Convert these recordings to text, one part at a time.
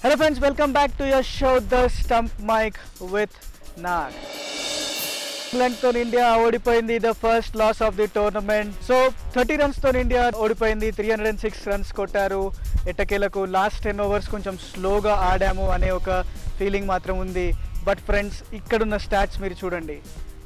Hello friends welcome back to your show the stump mic with Nag ఇంగ్లాండ్తో India ఓడిపోయింది the first loss of the tournament so thirty రన్స్తో India ఓడిపోయింది three hundred and six runs కొట్టారు ఎట్టకేలకు last ten overs కొంచెం స్లోగా ఆడాము అనే ఒక ఫీలింగ్ మాత్రం ఉంది బట్ ఫ్రెండ్స్ ఇక్కడున్న స్టాట్స్ మీరు చూడండి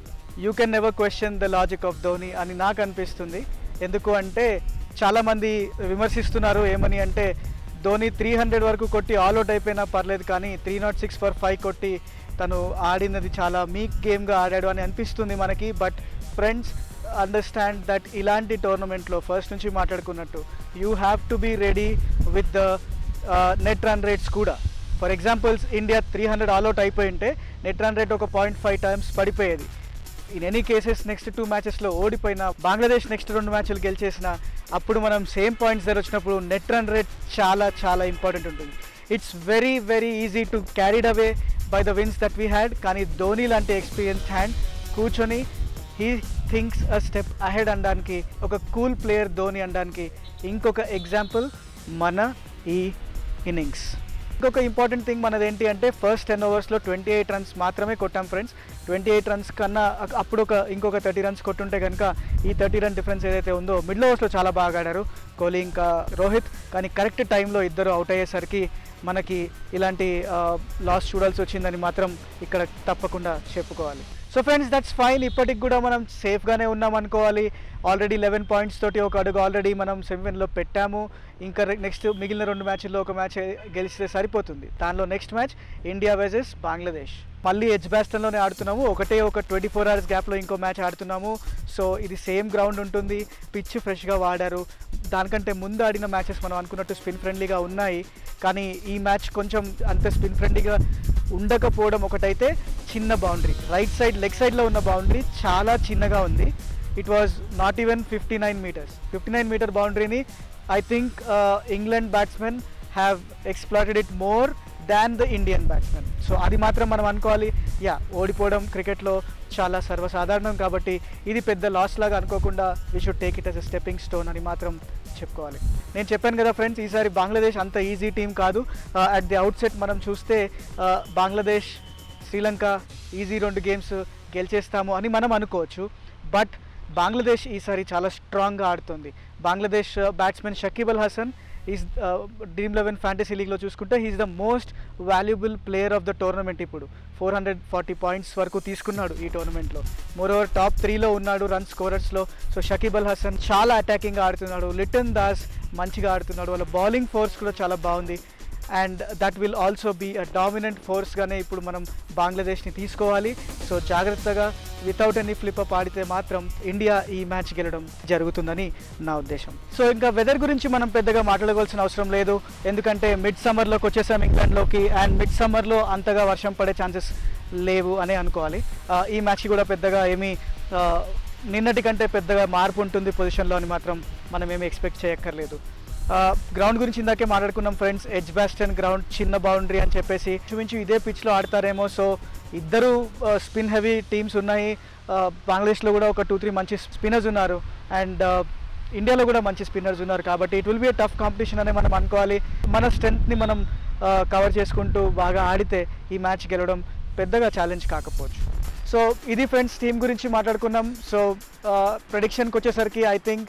you can never question the logic of Dhoni అని నాకు అనిపిస్తుంది ఎందుకు అంటే చాలామంది విమర్శిస్తున్నారు ఏమని అంటే ధోని త్రీ హండ్రెడ్ వరకు కొట్టి ఆల్అౌట్ అయిపోయినా పర్లేదు కానీ three nought six for five కొట్టి తను ఆడినది చాలా మీక్ గేమ్గా ఆడాడు అని అనిపిస్తుంది మనకి బట్ ఫ్రెండ్స్ అండర్స్టాండ్ దట్ ఇలాంటి టోర్నమెంట్లో ఫస్ట్ నుంచి మాట్లాడుకున్నట్టు you have to be ready with the net run rates కూడా for examples India three hundred all out అయిపోయి ఉంటే నెట్ రన్ రేట్ ఒక పాయింట్ ఫైవ్ టైమ్స్ పడిపోయేది in any cases next two మ్యాచెస్లో ఓడిపోయిన బంగ్లాదేశ్ నెక్స్ట్ రెండు మ్యాచ్లు గెలిచేసిన అప్పుడు మనం సేమ్ పాయింట్స్ దగ్గర వచ్చినప్పుడు నెట్ రన్ రేట్ చాలా చాలా ఇంపార్టెంట్ ఉంటుంది it's very very easy to carried away by the wins that we had కానీ ధోని లాంటి ఎక్స్పీరియన్స్ హ్యాండ్ కూర్చొని he thinks a step ahead అనడానికి ఒక కూల్ ప్లేయర్ ధోని అనడానికి ఇంకొక ఎగ్జాంపుల్ మన ఈ ఇన్నింగ్స్ ఇంకొక ఇంపార్టెంట్ థింగ్ మనది ఏంటి అంటే ఫస్ట్ టెన్ ఓవర్స్లో ట్వంటీ ఎయిట్ రన్స్ మాత్రమే కొట్టాం ఫ్రెండ్స్ ట్వంటీ ఎయిట్ రన్స్ కన్నా అ- అప్పుడు ఒక ఇంకొక థర్టీ రన్స్ కొట్టుంటే కనుక ఈ థర్టీ రన్ డిఫరెన్స్ ఏదైతే ఉందో మిడిల్ ఓవర్స్లో చాలా బాగా ఆడారు కోహ్లీ ఇంకా రోహిత్ కానీ కరెక్ట్ టైంలో ఇద్దరు అవుట్ అయ్యేసరికి మనకి ఇలాంటి లాస్ చూడాల్సి వచ్చిందని మాత్రం ఇక్కడ తప్పకుండా చెప్పుకోవాలి సో ఫ్రెండ్స్ దట్స్ ఫైన్ ఇప్పటికి కూడా మనం సేఫ్గానే ఉన్నాం అనుకోవాలి ఆల్రెడీ లెవెన్ పాయింట్స్ తోటి ఒక అడుగు ఆల్రెడీ మనం సెమీఫైనల్లో పెట్టాము ఇంకా నెక్స్ట్ మిగిలిన రెండు మ్యాచ్ల్లో ఒక మ్యాచ్ గెలిస్తే సరిపోతుంది దానిలో next match India versus Bangladesh మళ్ళీ ఎడ్జ్ బ్యాస్టన్లోనే ఆడుతున్నాము ఒకటే ఒక ట్వంటీ ఫోర్ అవర్స్ గ్యాప్లో ఇంకో మ్యాచ్ ఆడుతున్నాము సో ఇది సేమ్ గ్రౌండ్ ఉంటుంది పిచ్ ఫ్రెష్గా వాడారు దానికంటే ముందు ఆడిన మ్యాచెస్ మనం అనుకున్నట్టు స్పిన్ ఫ్రెండ్లీగా ఉన్నాయి కానీ ఈ మ్యాచ్ కొంచెం అంత స్పిన్ ఫ్రెండ్లీగా ఉండకపోవడం ఒకటైతే చిన్న బౌండరీ రైట్ సైడ్ లెగ్ సైడ్లో ఉన్న బౌండరీ చాలా చిన్నగా ఉంది it was not even fifty nine metres fifty nine metre బౌండరీని I think England batsmen have exploited it more than the Indian batsmen so అది మాత్రం మనం అనుకోవాలి యా ఓడిపోవడం క్రికెట్లో చాలా సర్వసాధారణం కాబట్టి ఇది పెద్ద లాస్ లాగా అనుకోకుండా we should take it as a stepping stone అని మాత్రం చెప్పుకోవాలి నేను చెప్పాను కదా ఫ్రెండ్స్ ఈసారి బంగ్లాదేశ్ అంత ఈజీ టీం కాదు అట్ ది అవుట్సెట్ మనం చూస్తే uh, బంగ్లాదేశ్ శ్రీలంక ఈజీ రెండు గేమ్స్ గెలిచేస్తాము అని మనం అనుకోవచ్చు బట్ బంగ్లాదేశ్ ఈసారి చాలా స్ట్రాంగ్గా ఆడుతుంది Bangladesh batsmen Shakib Al Hasan is Dream Eleven fantasy లీగ్లో చూసుకుంటే he is the most valuable player of the tournament ఇప్పుడు ఫోర్ హండ్రెడ్ ఫార్టీ పాయింట్స్ వరకు తీసుకున్నాడు ఈ టోర్నమెంట్లో మోర్ ఓవర్ టాప్ త్రీలో ఉన్నాడు రన్ స్కోరర్స్లో సో షకీబ్ అల్ హసన్ చాలా అటాకింగ్గా ఆడుతున్నాడు లిటన్ దాస్ మంచిగా ఆడుతున్నాడు వాళ్ళ బౌలింగ్ ఫోర్స్ కూడా చాలా బాగుంది and that will also be a dominant ఫోర్స్గానే ఇప్పుడు మనం బంగ్లాదేశ్ని తీసుకోవాలి సో జాగ్రత్తగా వితౌట్ ఎనీ ఫ్లిప్ ఆడితే మాత్రం ఇండియా ఈ మ్యాచ్ గెలవడం జరుగుతుందని నా ఉద్దేశం సో ఇంకా వెదర్ గురించి మనం పెద్దగా మాట్లాడవలసిన అవసరం లేదు ఎందుకంటే మిడ్ సమ్మర్లోకి వచ్చేసాం ఇంగ్లాండ్లోకి అండ్ మిడ్ సమ్మర్లో అంతగా వర్షం పడే ఛాన్సెస్ లేవు అనే అనుకోవాలి ఆ, ఈ మ్యాచ్ కూడా పెద్దగా ఏమీ ఆ, నిన్నటి కంటే పెద్దగా మార్పు ఉంటుంది పొజిషన్లో అని మాత్రం మనం ఏమీ ఎక్స్పెక్ట్ చేయక్కర్లేదు గ్రౌండ్ గురించి ఇందాకే మాట్లాడుకున్నాం ఫ్రెండ్స్ ఎడ్జ్ బ్యాస్టన్ గ్రౌండ్ చిన్న బౌండరీ అని చెప్పేసి చూపించి ఇదే పిచ్లో ఆడతారేమో సో ఇద్దరు స్పిన్ హెవీ టీమ్స్ ఉన్నాయి ఆ, బంగ్లాదేశ్లో కూడా ఒక టూ త్రీ మంచి స్పిన్నర్స్ ఉన్నారు అండ్ ఇండియాలో కూడా మంచి స్పిన్నర్స్ ఉన్నారు కాబట్టి it will be tough competition అనే మనం అనుకోవాలి మన స్ట్రెంగ్త్ని మనం కవర్ చేసుకుంటూ బాగా ఆడితే ఈ మ్యాచ్ గెలవడం పెద్దగా ఛాలెంజ్ కాకపోవచ్చు సో ఇది ఫ్రెండ్స్ టీం గురించి మాట్లాడుకున్నాం సో ప్రెడిక్షన్కి వచ్చేసరికి I think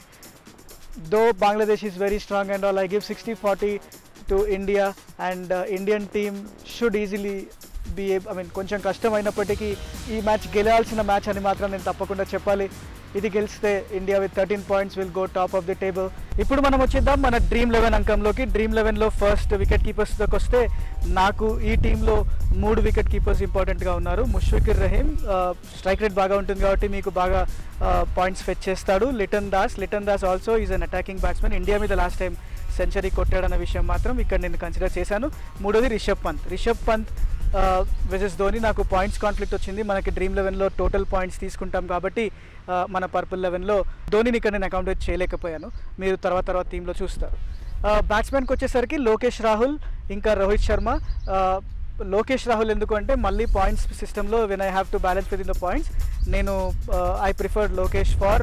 though Bangladesh is very strong and all I give sixty forty to India and Indian team should easily be I mean కొంచెం కష్టమైనప్పటికీ ఈ మ్యాచ్ గెలవాల్సిన మ్యాచ్ అని మాత్రం నేను తప్పకుండా చెప్పాలి ఇది గెలిస్తే India with thirteen points will go top of the table ఇప్పుడు మనం వచ్చేద్దాం మన డ్రీమ్ లెవెన్ అంకంలోకి డ్రీమ్ లెవెన్లో ఫస్ట్ వికెట్ కీపర్స్లోకి వస్తే నాకు ఈ టీంలో మూడు వికెట్ కీపర్స్ ఇంపార్టెంట్గా ఉన్నారు ముష్ఫికుర్ రహీం స్ట్రైక్ రేట్ బాగా ఉంటుంది కాబట్టి మీకు బాగా పాయింట్స్ ఫెచ్ చేస్తాడు Liton Das Liton Das also is an attacking batsmen India మీద లాస్ట్ టైం సెంచరీ కొట్టాడన్న విషయం మాత్రం ఇక్కడ నేను కన్సిడర్ చేశాను మూడోది రిషబ్ పంత్ రిషబ్ పంత్ విజెస్ ధోని నాకు పాయింట్స్ కాన్ఫ్లిక్ట్ వచ్చింది మనకి డ్రీమ్ లెవెన్లో టోటల్ పాయింట్స్ తీసుకుంటాం కాబట్టి ఆ, మన పర్పుల్ లెవెన్లో ధోనిని ఇక్కడ నేను అకామిడేట్ చేయలేకపోయాను మీరు తర్వాత తర్వాత టీంలో చూస్తారు బ్యాట్స్మెన్కి వచ్చేసరికి లోకేష్ రాహుల్ ఇంకా రోహిత్ శర్మ ఆ, లోకేష్ రాహుల్ ఎందుకు అంటే మళ్ళీ పాయింట్స్ సిస్టంలో when I have to balance with in the points నేను I prefer Lokesh for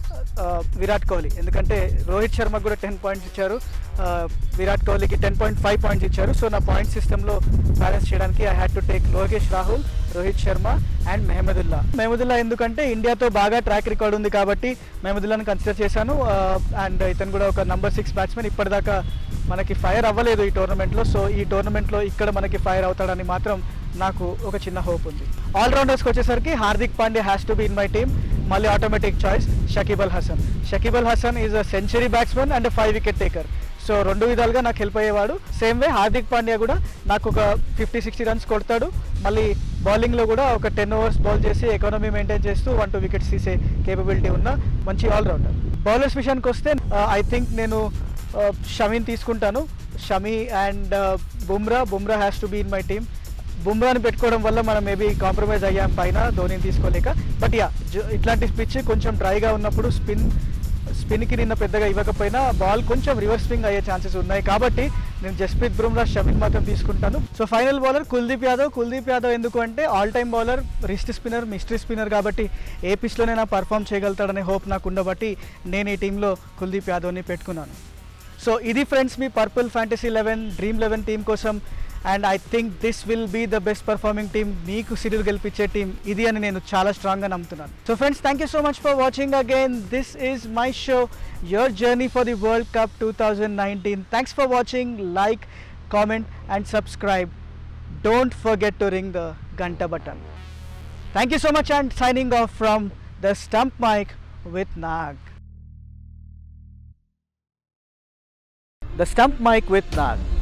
Virat Kohli ఎందుకంటే రోహిత్ శర్మకు కూడా టెన్ పాయింట్స్ ఇచ్చారు ఆ, విరాట్ కోహ్లీకి టెన్ పాయింట్ ఫైవ్ పాయింట్స్ ఇచ్చారు సో నా పాయింట్ సిస్టంలో బ్యాలెన్స్ చేయడానికి I had to take Lokesh Rahul Rohit Sharma and Mahmudullah Mahmudullah ఎందుకంటే ఇండియాతో బాగా ట్రాక్ రికార్డ్ ఉంది కాబట్టి మెహమదుల్లాని కన్సిడర్ చేశాను అండ్ ఇతను కూడా ఒక నంబర్ సిక్స్ బ్యాట్స్మెన్ ఇప్పటిదాకా మనకి ఫైర్ అవ్వలేదు ఈ టోర్నమెంట్లో సో ఈ టోర్నమెంట్లో ఇక్కడ మనకి ఫైర్ అవుతాడని మాత్రం నాకు ఒక చిన్న హోప్ ఉంది ఆల్రౌండర్స్కి వచ్చేసరికి Hardik Pandya has to be in my team మళ్ళీ automatic choice Shakib Al Hasan Shakib Al Hasan is a century batsmen and five wicket taker so రెండు విధాలుగా నాకు హెల్ప్ అయ్యేవాడు సేమ్ వే హార్దిక్ పాండ్యా కూడా నాకు ఒక ఫిఫ్టీ సిక్స్టీ రన్స్ కొడతాడు మళ్ళీ బౌలింగ్లో కూడా ఒక టెన్ ఓవర్స్ బౌల్ చేసి ఎకానమీ మెయింటైన్ చేస్తూ వన్ టూ వికెట్స్ తీసే కేపబిలిటీ ఉన్న మంచి ఆల్రౌండర్ బౌలర్స్ విషయానికి వస్తే ఐ థింక్ నేను షమీన్ తీసుకుంటాను Shami and Bumrah Bumrah has to be in my team బుమ్రాని పెట్టుకోవడం వల్ల మనం మేబీ కాంప్రమైజ్ అయ్యాం పైన ధోనిని తీసుకోలేక బట్ యా ఇట్లాంటి పిచ్ కొంచెం డ్రైగా ఉన్నప్పుడు స్పిన్ స్పిన్కి నిన్న పెద్దగా ఇవ్వకపోయినా బాల్ కొంచెం రివర్స్ స్వింగ్ అయ్యే ఛాన్సెస్ ఉన్నాయి కాబట్టి నేను జస్ప్రీత్ బుమ్రా షమిన్ మాత్రం తీసుకుంటాను so final bowler Kuldeep Yadav Kuldeep Yadav ఎందుకు అంటే all time bowler wrist spinner mystery spinner కాబట్టి ఏ పిచ్లోనైనా పర్ఫామ్ చేయగలుగుతాడనే హోప్ నాకు ఉండబట్టి నేను ఈ టీంలో కుల్దీప్ యాదవ్ని పెట్టుకున్నాను సో ఇది ఫ్రెండ్స్ మీ purple fantasy eleven dream eleven team కోసం and I think this will be the best performing team మీకు సిరీస్ గెలిపించే టీం ఇది అని నేను చాలా స్ట్రాంగ్గా నమ్ముతున్నాను so friends thank you so much for watching again this is my show your journey for the world cup two thousand nineteen thanks for watching like comment and subscribe don't forget to ring the గంట button thank you so much and signing off from the stump mic with Nag The Stump Mic with Nag.